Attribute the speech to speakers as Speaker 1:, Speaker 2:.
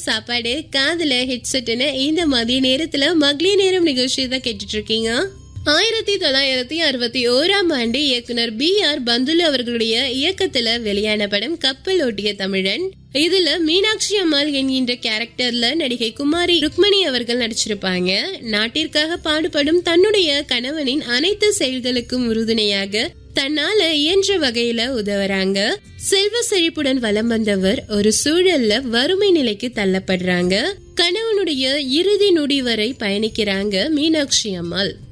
Speaker 1: சாப்பாடு காதுல ஹெட்செட்னு இந்த மதிய நேரத்துல மகளிர் நேரம் நிகழ்ச்சி தான் கேட்டுட்டு இருக்கீங்க ஆயிரத்தி தொள்ளாயிரத்தி அறுபத்தி ஓராம் ஆண்டு இயக்குனர் பி ஆர் பந்துலு அவர்களுடைய இயக்கத்துல வெளியான படம் கப்பல் ஓட்டிய தமிழன் இதுல மீனாட்சி அம்மாள் என்கின்ற கேரக்டர்ல நடிகை குமாரி ருக்மணி அவர்கள் நடிச்சிருப்பாங்க நாட்டிற்காக பாடுபடும் தன்னுடைய கணவனின் அனைத்து செயல்களுக்கும் உறுதுணையாக தன்னால இயன்ற வகையில உதவுறாங்க செல்வ செழிப்புடன் வலம் வந்தவர் ஒரு சூழல்ல வறுமை நிலைக்கு தள்ளப்படுறாங்க கணவனுடைய இறுதி நொடி வரை பயணிக்கிறாங்க மீனாட்சி அம்மாள்